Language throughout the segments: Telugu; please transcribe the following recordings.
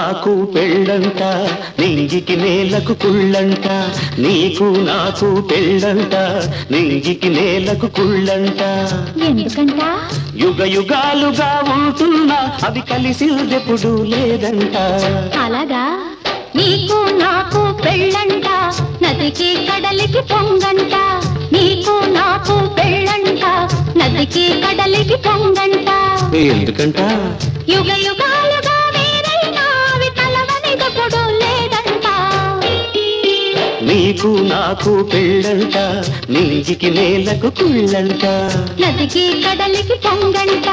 నాకు పెళ్ళంట నింగికి నేలకు కుళ్ళంట నీకు నాకు పెళ్ళంట నింగికి నేలకు కుళ్ళంట ఎందుకంట యుగ యుగాలుగా ఉంటున్నా అవి కలిసిందెప్పుడు లేదంట అలాగా నీకు నాకు పెళ్ళంట నదికి కడలికి పొంగంట నీకు నాకు పెళ్ళంట నదికి కడలికి పొంగంట ఎందుకంట యుగ యుగాలుగా వేరైనా అవి కలవనిదప్పుడు లేదంట నీకు నాకు పెళ్ళంట నింగికి నేలకు కుళ్ళంట నదికి కడలికి పొంగంట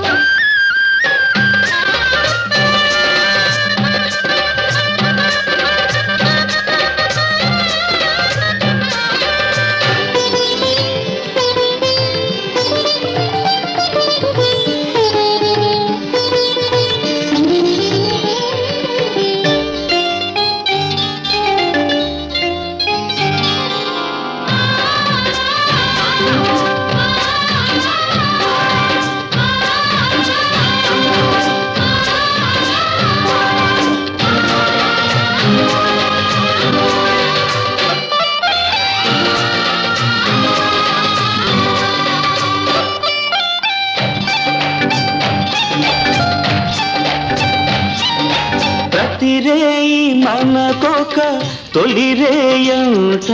ప్రతి రేయి మనకొక తొలి రేయంట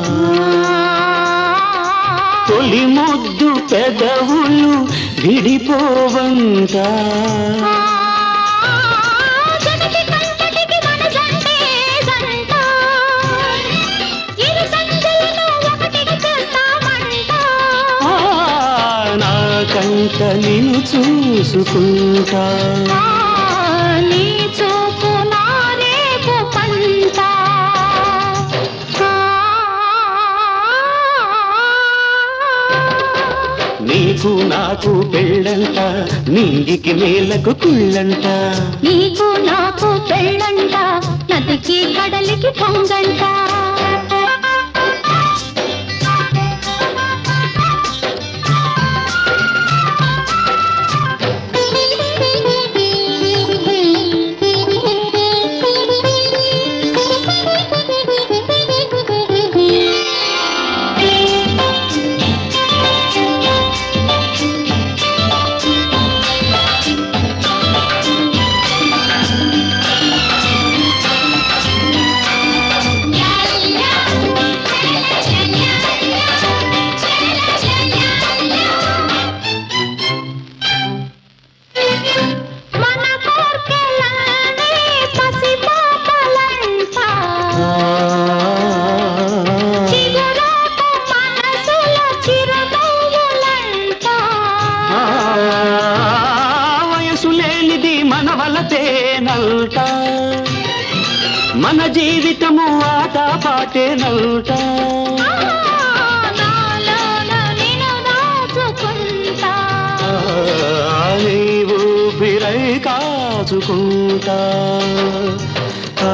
తొలి ముద్దు పెదవులు విడిపోవంట జగతి కంటటికి మన జంటే జంట. ఇరు సంచులను ఒకటిగా చేస్తామంట. ఆ, నా కంట నిన్ను చూసుకుంటా ఆ, నీ చూపు నా రేపు పంట. నీకు నాకు పెళ్ళంట నింగికి నేలకు కుళ్ళంట నీకు నాకు పెళ్ళంట నదికి కడలికి పొంగంట మన కోర్కెలన్నీ పసిపాపలంట. చిగురాకు మనసుల చిరునవ్వులంట. ఆ, వయసు లేనిది మన వలతేనంట మన జీవితము ఆట పాటేనంట ఆ, నాలోన నిన్ను దాచుకుంటా. ఆ, నీవు బిరై కాచుకుంటా ఆ,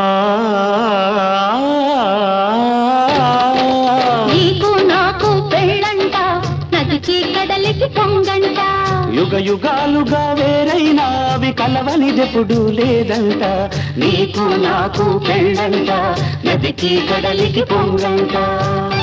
నీకు నాకు పెళ్ళంట నదికి కడలికి పొంగంట యుగ యుగాలుగా వేరైనా అవి కలవనిదెప్పుడు లేదంట నీకు నాకు పెళ్ళంట నదికి కడలికి పొంగంట